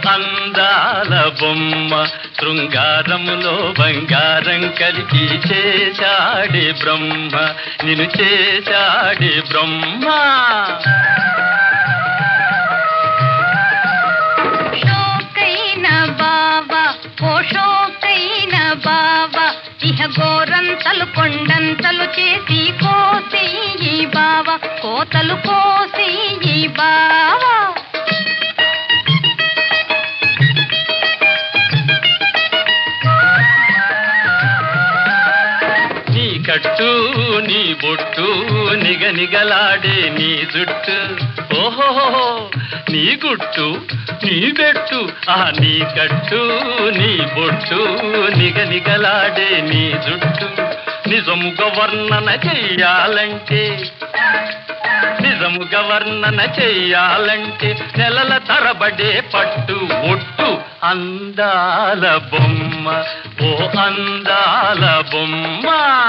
అందాల బొమ్మ శృంగారములో బంగారం కలిపి చేశాడే బ్రహ్మ నిన్ను చేశాడే బ్రహ్మ షోకైన బావా ఓ షోకైన బావా ఇహ గోరంతలు కొండంతలు చేసి కోసేయి బావా కోతలు కోసేయి బావా నీ కట్టు నీ బొట్టు నిగనిగలాడే నీ జుట్టు ఓహో నీ గుట్టు నీ బెట్టు ఆ నీ కట్టు నీ బొట్టు నిగనిగలాడే నీ జుట్టు నిజముగా వర్ణన చెయ్యాలంటే నిజముగా వర్ణన చెయ్యాలంటే నెలల తరబడే పట్టు ఒట్టు అందాల బొమ్మ ఓ అందాల బొమ్మ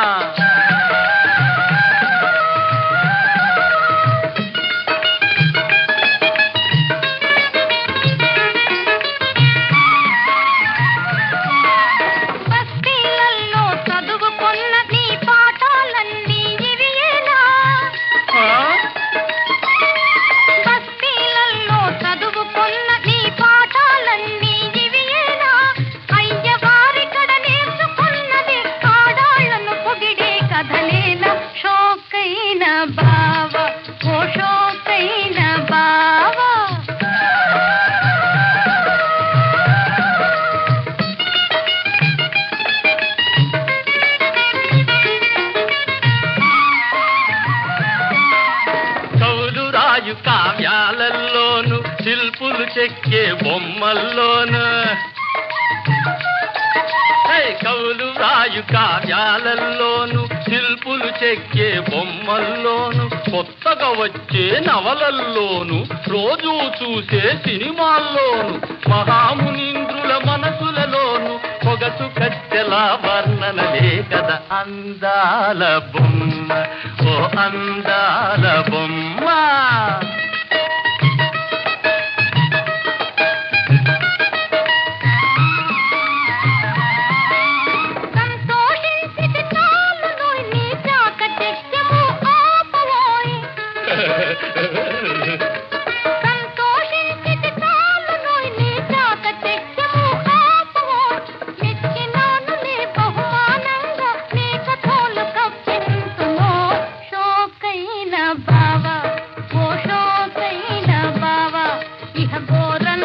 బస్తీలలో చదువుకున్న నీ పాఠాలన్నీ ఇవియేనా బస్తీలలో చదువుకున్న నీ పాఠాలన్నీ ఇవియేనా అయ్యవారి కడ నేర్చుకున్నది ఆడాళ్లను పొగిడే కథలేనా షోకైన బావ ఓ షోకైన బావా కవులు రాయు కావ్యాలలోను శిల్పులు చెక్కే బొమ్మల్లోను హే, కవులు రాయు కావ్యాలలోను శిల్పులు చెక్కే బొమ్మల్లోను కొత్తగా వచ్చే నవలల్లోను రోజు చూసే సినిమాల్లోను మహామునీంద్రుల మనసులలోను పొగసు కత్తెల వర్ణనలే కదా అందాల బొమ్మ ఓ అందాల బొమ్మ సంతోషించితి చాలునోయ్ నీ చాకచక్యము ఆపవోయ్ సంతోషించితి చాలునోయ్ నీ చాకచక్యము ఆపవోయ్ మెచ్చినాను నీ బహుమానంగా నీ కథోలు కప్పింతునో షోకైన బావా ఓ షోకైన బావా ఇహ ఘోర